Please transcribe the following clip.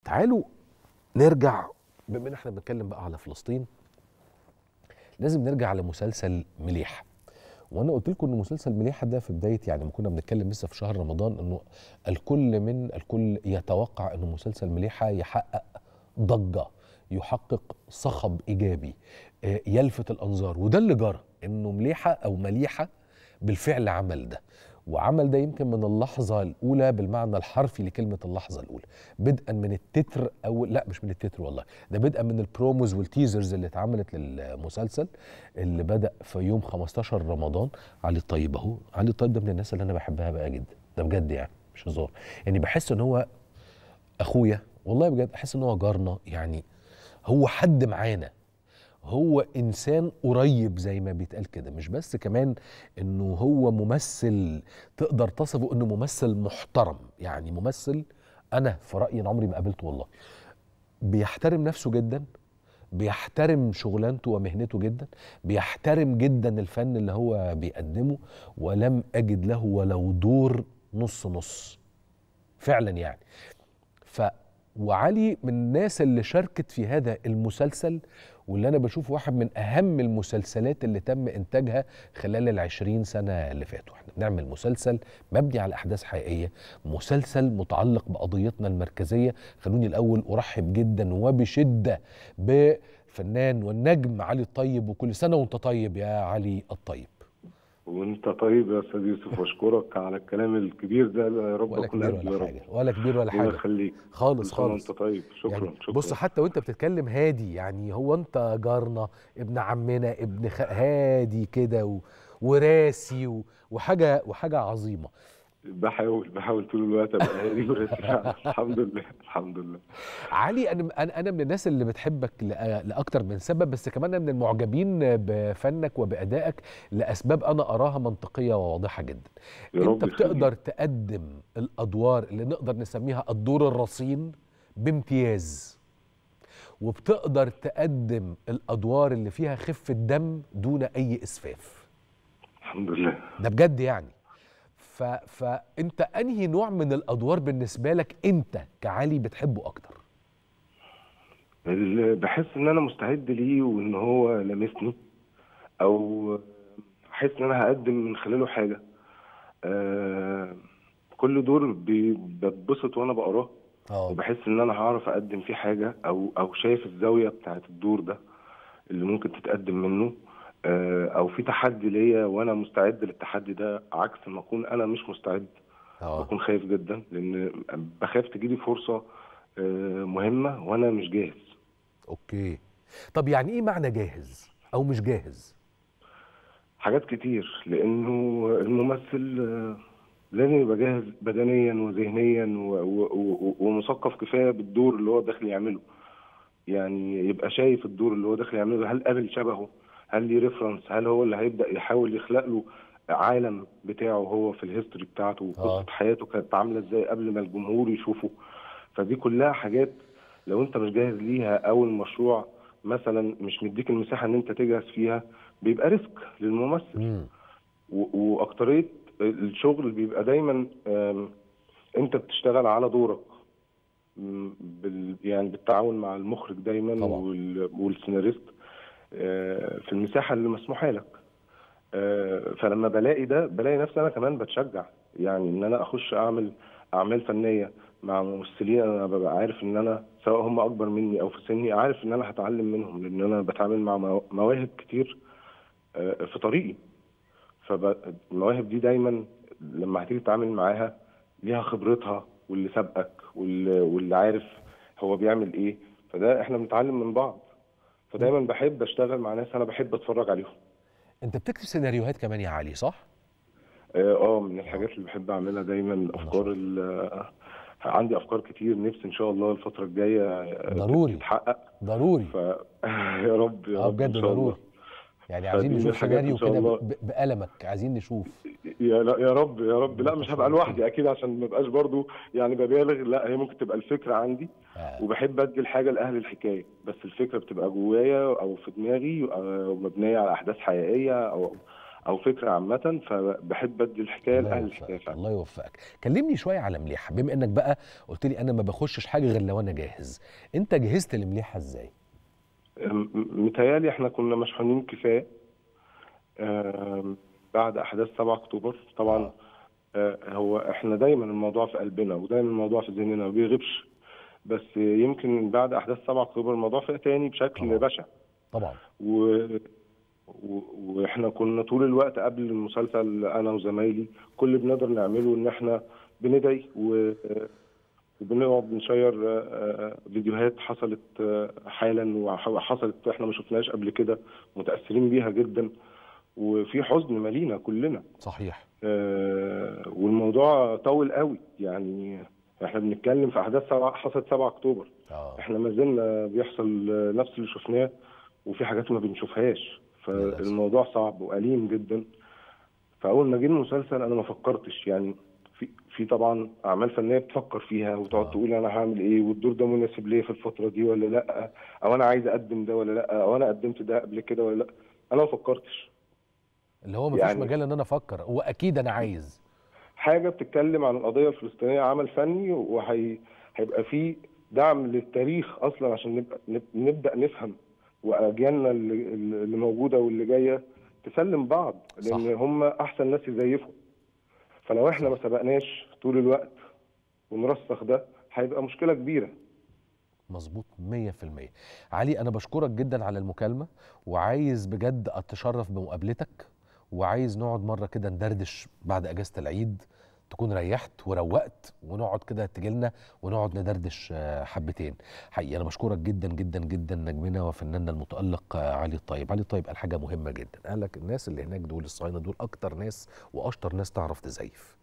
تعالوا نرجع بما ان احنا بنتكلم بقى على فلسطين لازم نرجع لمسلسل مليحه وانا قلت لكم ان مسلسل مليحه ده في بدايه يعني ما كنا بنتكلم لسه في شهر رمضان انه الكل من الكل يتوقع انه مسلسل مليحه يحقق ضجه يحقق صخب ايجابي آه، يلفت الانظار وده اللي جرى انه مليحه او مليحه بالفعل عمل ده وعمل ده يمكن من اللحظه الاولى بالمعنى الحرفي لكلمه اللحظه الاولى بدءا من التتر او لا مش من التتر والله ده بدءا من البروموز والتيزرز اللي اتعملت للمسلسل اللي بدا في يوم 15 رمضان علي الطيب اهو علي الطيب ده من الناس اللي انا بحبها بقى جدا ده بجد يعني مش هزار يعني بحس ان هو اخويا والله بجد احس ان هو جارنا يعني هو حد معانا هو انسان قريب زي ما بيتقال كده مش بس كمان انه هو ممثل تقدر تصفه انه ممثل محترم يعني ممثل انا في رايي أنا عمري ما قابلته والله بيحترم نفسه جدا بيحترم شغلانته ومهنته جدا بيحترم جدا الفن اللي هو بيقدمه ولم اجد له ولو دور نص نص فعلا يعني ف وعلي من الناس اللي شاركت في هذا المسلسل واللي انا بشوفه واحد من اهم المسلسلات اللي تم انتاجها خلال العشرين سنه اللي فاتوا احنا بنعمل مسلسل مبني على احداث حقيقيه مسلسل متعلق بقضيتنا المركزيه خلوني الاول ارحب جدا وبشده بفنان والنجم علي الطيب وكل سنه وانت طيب يا علي الطيب وانت طيب يا استاذ يوسف واشكرك على الكلام الكبير ده يا رب ولا اكون كبير قد يا ولا رب حاجه ولا كبير ولا الله حاجه يخليك خالص كل سنة خالص وانت طيب شكرا يعني شكرا بص حتى وانت بتتكلم هادي يعني هو انت جارنا ابن عمنا ابن خ... هادي كده و... وراسي و... وحاجه وحاجه عظيمه بحاول بحاول طول الوقت ابقى هادي وراسي فعلا. الحمد لله الحمد لله علي انا انا انا من الناس اللي بتحبك لأ- لاكتر من سبب بس كمان أنا من المعجبين بفنك وبادائك لاسباب انا اراها منطقيه وواضحه جدا يا انت رب بتقدر يخليك. تقدم الادوار اللي نقدر نسميها الدور الرصين بامتياز وبتقدر تقدم الادوار اللي فيها خفه دم دون اي اسفاف الحمد لله ده بجد يعني ف... فانت انهي نوع من الادوار بالنسبه لك انت كعلي بتحبه اكتر ال- بحس ان انا مستعد ليه وان هو لامسني او احس ان انا هقدم من خلاله حاجه آه، كل دور بي- بتبسط وانا بقراه اه وبحس ان انا هعرف اقدم فيه حاجه او او شايف الزاويه بتاعت الدور ده اللي ممكن تتقدم منه آه، او في تحدي ليا وانا مستعد للتحدي ده عكس ما اكون انا مش مستعد اه بكون خايف جدا لان بخاف تجيلي فرصه آه، مهمه وانا مش جاهز اوكي طب يعني ايه معنى جاهز او مش جاهز حاجات كتير لانه الممثل آه، لازم يبقى جاهز بدنيا وذهنيا و- و- و- ومثقف كفايه بالدور اللي هو داخل يعمله يعني يبقى شايف الدور اللي هو داخل يعمله هل قابل شبهه هل ليه ريفرنس هل هو اللي هيبدا يحاول يخلق له عالم بتاعه هو في الهيستوري بتاعته آه. وقصه حياته كانت عامله ازاي قبل ما الجمهور يشوفه فدي كلها حاجات لو انت مش جاهز ليها او المشروع مثلا مش مديك المساحه ان انت تجهز فيها بيبقى ريسك للممثل امم و- واكتريه الشغل بيبقى دايما آم، انت بتشتغل على دورك م، بال يعني بالتعاون مع المخرج دايما طبعا. وال- والسيناريست آه، في المساحه اللي مسموحه لك آه، فلما بلاقي ده بلاقي نفسي انا كمان بتشجع يعني ان انا اخش اعمل اعمال فنيه مع ممثلين انا ببقى عارف ان انا سواء هم اكبر مني او في سني عارف ان انا هتعلم منهم لان انا بتعامل مع مو- مواهب كتير آه، في طريقي فالمواهب دي دايما لما هتيجي تتعامل معاها ليها خبرتها واللي سابقك واللي, واللي عارف هو بيعمل ايه فده احنا بنتعلم من بعض فدايما بحب اشتغل مع ناس انا بحب اتفرج عليهم انت بتكتب سيناريوهات كمان يا علي صح اه آه، من الحاجات اللي بحب اعملها دايما الافكار ال- عندي افكار كتير نفسي ان شاء الله الفتره الجايه آه، ضروري. تتحقق ضروري ف يا رب يا اه رب بجد ان شاء الله ضروري يعني عايزين فدي من نشوف الحاجات سيناريو إن شاء كده الله. ب- ب- بقلمك عايزين نشوف يا لا يا رب يا رب لا إن مش شاء هبقى الله. لوحدي اكيد عشان ما ابقاش برضو يعني ببالغ لا هي ممكن تبقى الفكره عندي آه. وبحب ادي الحاجه لاهل الحكايه بس الفكره بتبقى جوايا او في دماغي او مبنيه على احداث حقيقيه او او فكره عامه فبحب ادي الحكايه الله لاهل يوفقك الحكايه فعلا الله يوفقك كلمني شويه على مليحه بما انك بقى قلت لي انا ما بخشش حاجه غير لو انا جاهز انت جهزت لمليحه ازاي م- متهيألي احنا كنا مشحونين كفايه آم، بعد احداث 7 اكتوبر طبعا آه. آه، هو احنا دايما الموضوع في قلبنا ودايما الموضوع في ذهننا ما بيغيبش بس يمكن بعد احداث 7 اكتوبر الموضوع فاق تاني بشكل طبعا. بشع طبعا و... و... واحنا كنا طول الوقت قبل المسلسل انا وزمايلي كل اللي بنقدر نعمله ان احنا بندعي و... وبنقعد نشير آه، آه، فيديوهات حصلت آه، حالا وحصلت احنا ما شفناهاش قبل كده متاثرين بيها جدا وفي حزن مالينا كلنا صحيح آه، والموضوع طول قوي يعني احنا بنتكلم في احداث سبعة حصلت 7 اكتوبر اه احنا ما زلنا بيحصل آه، نفس اللي شفناه وفي حاجات ما بنشوفهاش فالموضوع صعب واليم جدا فاول ما جه المسلسل انا ما فكرتش يعني في في طبعا اعمال فنيه بتفكر فيها وتقعد آه. تقول انا هعمل ايه والدور ده مناسب ليا في الفتره دي ولا لا او انا عايز اقدم ده ولا لا او انا قدمت ده قبل كده ولا لا انا ما فكرتش اللي هو مفيش يعني- مجال ان انا افكر هو اكيد انا عايز حاجه بتتكلم عن القضيه الفلسطينيه عمل فني وهي هيبقى فيه دعم للتاريخ اصلا عشان نبقى نب- نبدا نفهم واجيالنا اللي, اللي موجوده واللي جايه تسلم بعض لان صح. هم احسن ناس يزيفوا فلو احنا ما سبقناش طول الوقت ونرسخ ده هيبقى مشكله كبيره مظبوط 100% علي انا بشكرك جدا على المكالمه وعايز بجد اتشرف بمقابلتك وعايز نقعد مره كده ندردش بعد اجازه العيد تكون ريحت وروقت ونقعد كده تجيلنا ونقعد ندردش آه، حبتين حقيقي انا بشكرك جدا جدا جدا نجمنا وفناننا المتالق آه، علي الطيب علي الطيب قال حاجه مهمه جدا قال لك الناس اللي هناك دول الصهاينه دول اكتر ناس واشطر ناس تعرف تزيف